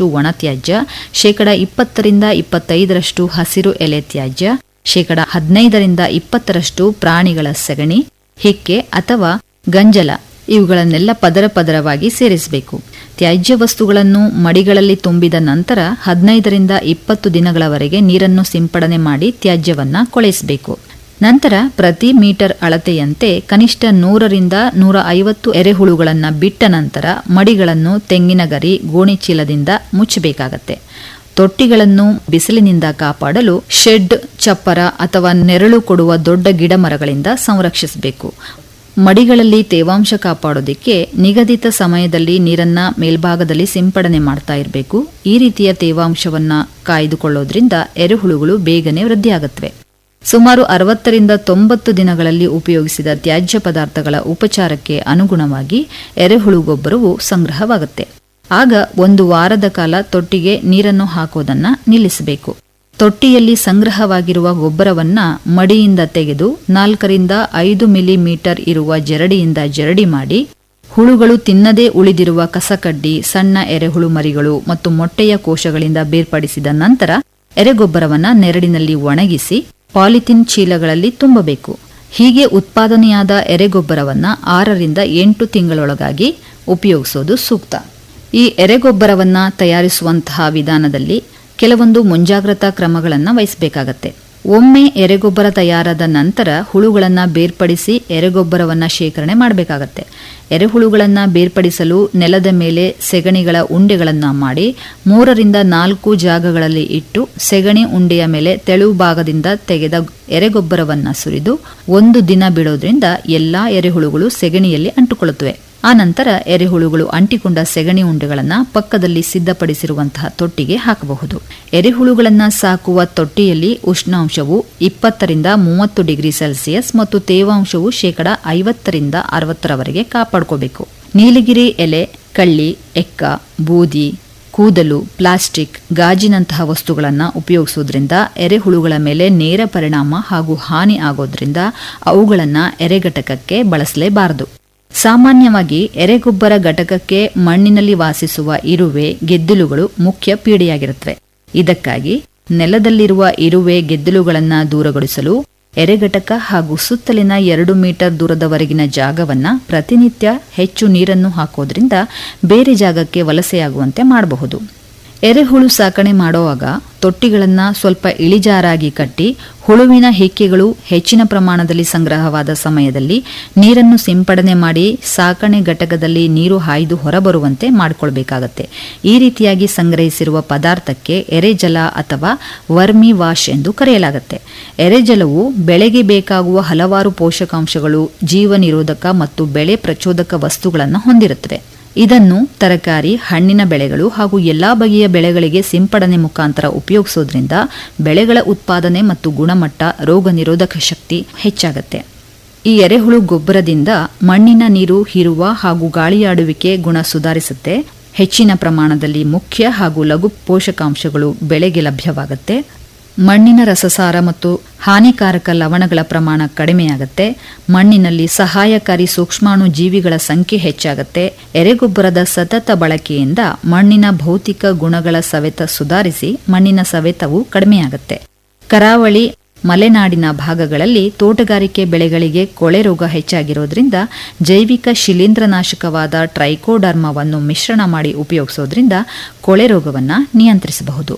ಹದಿನೈದರಷ್ಟು ಒಣ ತ್ಯಾಜ್ಯ ಶೇಕಡ ಇಪ್ಪತ್ತರಿಂದ ಇಪ್ಪತ್ತೈದರಷ್ಟು ಹಸಿರು ಎಲೆ ತ್ಯಾಜ್ಯ ಶೇಕಡ ಹದಿನೈದರಿಂದ ಇಪ್ಪತ್ತರಷ್ಟು ಪ್ರಾಣಿಗಳ ಸಗಣಿ ಹಿಕ್ಕೆ ಅಥವಾ ಗಂಜಲ ಇವುಗಳನ್ನೆಲ್ಲ ಪದರ ಪದರವಾಗಿ ಸೇರಿಸಬೇಕು ತ್ಯಾಜ್ಯ ವಸ್ತುಗಳನ್ನು ಮಡಿಗಳಲ್ಲಿ ತುಂಬಿದ ನಂತರ ಹದಿನೈದರಿಂದ ಇಪ್ಪತ್ತು ದಿನಗಳವರೆಗೆ ನೀರನ್ನು ಸಿಂಪಡಣೆ ಮಾಡಿ ತ್ಯಾಜ್ಯವನ್ನ ಕೊಳೆಸಬೇಕು ನಂತರ ಪ್ರತಿ ಮೀಟರ್ ಅಳತೆಯಂತೆ ಕನಿಷ್ಠ ನೂರರಿಂದ ನೂರ ಐವತ್ತು ಎರೆಹುಳುಗಳನ್ನು ಬಿಟ್ಟ ನಂತರ ಮಡಿಗಳನ್ನು ತೆಂಗಿನ ಗರಿ ಗೋಣಿ ಚೀಲದಿಂದ ಮುಚ್ಚಬೇಕಾಗತ್ತೆ ತೊಟ್ಟಿಗಳನ್ನು ಬಿಸಿಲಿನಿಂದ ಕಾಪಾಡಲು ಶೆಡ್ ಚಪ್ಪರ ಅಥವಾ ನೆರಳು ಕೊಡುವ ದೊಡ್ಡ ಗಿಡ ಮರಗಳಿಂದ ಸಂರಕ್ಷಿಸಬೇಕು ಮಡಿಗಳಲ್ಲಿ ತೇವಾಂಶ ಕಾಪಾಡೋದಕ್ಕೆ ನಿಗದಿತ ಸಮಯದಲ್ಲಿ ನೀರನ್ನ ಮೇಲ್ಭಾಗದಲ್ಲಿ ಸಿಂಪಡಣೆ ಮಾಡ್ತಾ ಇರಬೇಕು ಈ ರೀತಿಯ ತೇವಾಂಶವನ್ನ ಕಾಯ್ದುಕೊಳ್ಳೋದ್ರಿಂದ ಎರೆಹುಳುಗಳು ಬೇಗನೆ ವೃದ್ಧಿಯಾಗುತ್ತವೆ ಸುಮಾರು ಅರವತ್ತರಿಂದ ತೊಂಬತ್ತು ದಿನಗಳಲ್ಲಿ ಉಪಯೋಗಿಸಿದ ತ್ಯಾಜ್ಯ ಪದಾರ್ಥಗಳ ಉಪಚಾರಕ್ಕೆ ಅನುಗುಣವಾಗಿ ಎರೆಹುಳು ಗೊಬ್ಬರವು ಸಂಗ್ರಹವಾಗುತ್ತೆ ಆಗ ಒಂದು ವಾರದ ಕಾಲ ತೊಟ್ಟಿಗೆ ನೀರನ್ನು ಹಾಕೋದನ್ನ ನಿಲ್ಲಿಸಬೇಕು ತೊಟ್ಟಿಯಲ್ಲಿ ಸಂಗ್ರಹವಾಗಿರುವ ಗೊಬ್ಬರವನ್ನ ಮಡಿಯಿಂದ ತೆಗೆದು ನಾಲ್ಕರಿಂದ ಐದು ಮಿಲಿಮೀಟರ್ ಇರುವ ಜರಡಿಯಿಂದ ಜರಡಿ ಮಾಡಿ ಹುಳುಗಳು ತಿನ್ನದೇ ಉಳಿದಿರುವ ಕಸಕಡ್ಡಿ ಸಣ್ಣ ಎರೆಹುಳು ಮರಿಗಳು ಮತ್ತು ಮೊಟ್ಟೆಯ ಕೋಶಗಳಿಂದ ಬೇರ್ಪಡಿಸಿದ ನಂತರ ಎರೆಗೊಬ್ಬರವನ್ನ ನೆರಳಿನಲ್ಲಿ ಒಣಗಿಸಿ ಪಾಲಿಥಿನ್ ಚೀಲಗಳಲ್ಲಿ ತುಂಬಬೇಕು ಹೀಗೆ ಉತ್ಪಾದನೆಯಾದ ಎರೆಗೊಬ್ಬರವನ್ನ ಆರರಿಂದ ಎಂಟು ತಿಂಗಳೊಳಗಾಗಿ ಉಪಯೋಗಿಸೋದು ಸೂಕ್ತ ಈ ಎರೆಗೊಬ್ಬರವನ್ನ ತಯಾರಿಸುವಂತಹ ವಿಧಾನದಲ್ಲಿ ಕೆಲವೊಂದು ಮುಂಜಾಗ್ರತಾ ಕ್ರಮಗಳನ್ನು ವಹಿಸಬೇಕಾಗತ್ತೆ ಒಮ್ಮೆ ಎರೆಗೊಬ್ಬರ ತಯಾರಾದ ನಂತರ ಹುಳುಗಳನ್ನ ಬೇರ್ಪಡಿಸಿ ಎರೆಗೊಬ್ಬರವನ್ನ ಶೇಖರಣೆ ಮಾಡಬೇಕಾಗತ್ತೆ ಎರೆಹುಳುಗಳನ್ನ ಬೇರ್ಪಡಿಸಲು ನೆಲದ ಮೇಲೆ ಸೆಗಣಿಗಳ ಉಂಡೆಗಳನ್ನ ಮಾಡಿ ಮೂರರಿಂದ ನಾಲ್ಕು ಜಾಗಗಳಲ್ಲಿ ಇಟ್ಟು ಸೆಗಣಿ ಉಂಡೆಯ ಮೇಲೆ ತೆಳುವು ಭಾಗದಿಂದ ತೆಗೆದ ಎರೆಗೊಬ್ಬರವನ್ನ ಸುರಿದು ಒಂದು ದಿನ ಬಿಡೋದ್ರಿಂದ ಎಲ್ಲಾ ಎರೆಹುಳುಗಳು ಸೆಗಣಿಯಲ್ಲಿ ಅಂಟುಕೊಳ್ಳುತ್ತವೆ ಆನಂತರ ಎರೆಹುಳುಗಳು ಅಂಟಿಕೊಂಡ ಸೆಗಣಿ ಉಂಡೆಗಳನ್ನು ಪಕ್ಕದಲ್ಲಿ ಸಿದ್ಧಪಡಿಸಿರುವಂತಹ ತೊಟ್ಟಿಗೆ ಹಾಕಬಹುದು ಎರೆಹುಳುಗಳನ್ನು ಸಾಕುವ ತೊಟ್ಟಿಯಲ್ಲಿ ಉಷ್ಣಾಂಶವು ಇಪ್ಪತ್ತರಿಂದ ಮೂವತ್ತು ಡಿಗ್ರಿ ಸೆಲ್ಸಿಯಸ್ ಮತ್ತು ತೇವಾಂಶವು ಶೇಕಡ ಐವತ್ತರಿಂದ ಅರವತ್ತರವರೆಗೆ ಕಾಪಾಡ್ಕೋಬೇಕು ನೀಲಗಿರಿ ಎಲೆ ಕಳ್ಳಿ ಎಕ್ಕ ಬೂದಿ ಕೂದಲು ಪ್ಲಾಸ್ಟಿಕ್ ಗಾಜಿನಂತಹ ವಸ್ತುಗಳನ್ನು ಉಪಯೋಗಿಸುವುದರಿಂದ ಎರೆಹುಳುಗಳ ಮೇಲೆ ನೇರ ಪರಿಣಾಮ ಹಾಗೂ ಹಾನಿ ಆಗೋದ್ರಿಂದ ಅವುಗಳನ್ನು ಎರೆಘಟಕಕ್ಕೆ ಬಳಸಲೇಬಾರದು ಸಾಮಾನ್ಯವಾಗಿ ಎರೆಗೊಬ್ಬರ ಘಟಕಕ್ಕೆ ಮಣ್ಣಿನಲ್ಲಿ ವಾಸಿಸುವ ಇರುವೆ ಗೆದ್ದಿಲುಗಳು ಮುಖ್ಯ ಪೀಡೆಯಾಗಿರುತ್ತವೆ ಇದಕ್ಕಾಗಿ ನೆಲದಲ್ಲಿರುವ ಇರುವೆ ಗೆದ್ದಿಲುಗಳನ್ನು ದೂರಗೊಳಿಸಲು ಎರೆಘಟಕ ಹಾಗೂ ಸುತ್ತಲಿನ ಎರಡು ಮೀಟರ್ ದೂರದವರೆಗಿನ ಜಾಗವನ್ನ ಪ್ರತಿನಿತ್ಯ ಹೆಚ್ಚು ನೀರನ್ನು ಹಾಕೋದ್ರಿಂದ ಬೇರೆ ಜಾಗಕ್ಕೆ ವಲಸೆಯಾಗುವಂತೆ ಮಾಡಬಹುದು ಎರೆಹುಳು ಸಾಕಣೆ ಮಾಡುವಾಗ ತೊಟ್ಟಿಗಳನ್ನು ಸ್ವಲ್ಪ ಇಳಿಜಾರಾಗಿ ಕಟ್ಟಿ ಹುಳುವಿನ ಹಿಕ್ಕೆಗಳು ಹೆಚ್ಚಿನ ಪ್ರಮಾಣದಲ್ಲಿ ಸಂಗ್ರಹವಾದ ಸಮಯದಲ್ಲಿ ನೀರನ್ನು ಸಿಂಪಡಣೆ ಮಾಡಿ ಸಾಕಣೆ ಘಟಕದಲ್ಲಿ ನೀರು ಹಾಯ್ದು ಹೊರಬರುವಂತೆ ಮಾಡಿಕೊಳ್ಬೇಕಾಗತ್ತೆ ಈ ರೀತಿಯಾಗಿ ಸಂಗ್ರಹಿಸಿರುವ ಪದಾರ್ಥಕ್ಕೆ ಎರೆಜಲ ಅಥವಾ ವರ್ಮಿ ವಾಶ್ ಎಂದು ಕರೆಯಲಾಗುತ್ತೆ ಎರೆಜಲವು ಬೆಳೆಗೆ ಬೇಕಾಗುವ ಹಲವಾರು ಪೋಷಕಾಂಶಗಳು ಜೀವ ನಿರೋಧಕ ಮತ್ತು ಬೆಳೆ ಪ್ರಚೋದಕ ವಸ್ತುಗಳನ್ನು ಹೊಂದಿರುತ್ತದೆ ಇದನ್ನು ತರಕಾರಿ ಹಣ್ಣಿನ ಬೆಳೆಗಳು ಹಾಗೂ ಎಲ್ಲಾ ಬಗೆಯ ಬೆಳೆಗಳಿಗೆ ಸಿಂಪಡಣೆ ಮುಖಾಂತರ ಉಪಯೋಗಿಸೋದ್ರಿಂದ ಬೆಳೆಗಳ ಉತ್ಪಾದನೆ ಮತ್ತು ಗುಣಮಟ್ಟ ರೋಗ ನಿರೋಧಕ ಶಕ್ತಿ ಹೆಚ್ಚಾಗತ್ತೆ ಈ ಎರೆಹುಳು ಗೊಬ್ಬರದಿಂದ ಮಣ್ಣಿನ ನೀರು ಹೀರುವ ಹಾಗೂ ಗಾಳಿಯಾಡುವಿಕೆ ಗುಣ ಸುಧಾರಿಸುತ್ತೆ ಹೆಚ್ಚಿನ ಪ್ರಮಾಣದಲ್ಲಿ ಮುಖ್ಯ ಹಾಗೂ ಲಘು ಪೋಷಕಾಂಶಗಳು ಬೆಳೆಗೆ ಲಭ್ಯವಾಗುತ್ತೆ ಮಣ್ಣಿನ ರಸಸಾರ ಮತ್ತು ಹಾನಿಕಾರಕ ಲವಣಗಳ ಪ್ರಮಾಣ ಕಡಿಮೆಯಾಗುತ್ತೆ ಮಣ್ಣಿನಲ್ಲಿ ಸಹಾಯಕಾರಿ ಸೂಕ್ಷ್ಮಾಣು ಜೀವಿಗಳ ಸಂಖ್ಯೆ ಹೆಚ್ಚಾಗುತ್ತೆ ಎರೆಗೊಬ್ಬರದ ಸತತ ಬಳಕೆಯಿಂದ ಮಣ್ಣಿನ ಭೌತಿಕ ಗುಣಗಳ ಸವೆತ ಸುಧಾರಿಸಿ ಮಣ್ಣಿನ ಸವೆತವು ಕಡಿಮೆಯಾಗುತ್ತೆ ಕರಾವಳಿ ಮಲೆನಾಡಿನ ಭಾಗಗಳಲ್ಲಿ ತೋಟಗಾರಿಕೆ ಬೆಳೆಗಳಿಗೆ ಕೊಳೆ ರೋಗ ಹೆಚ್ಚಾಗಿರೋದ್ರಿಂದ ಜೈವಿಕ ಶಿಲೀಂಧ್ರನಾಶಕವಾದ ಟ್ರೈಕೋಡರ್ಮವನ್ನು ಮಿಶ್ರಣ ಮಾಡಿ ಉಪಯೋಗಿಸೋದ್ರಿಂದ ಕೊಳೆ ರೋಗವನ್ನು ನಿಯಂತ್ರಿಸಬಹುದು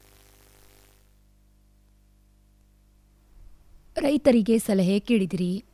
ರೈತರಿಗೆ ಸಲಹೆ ಕೇಳಿದಿರಿ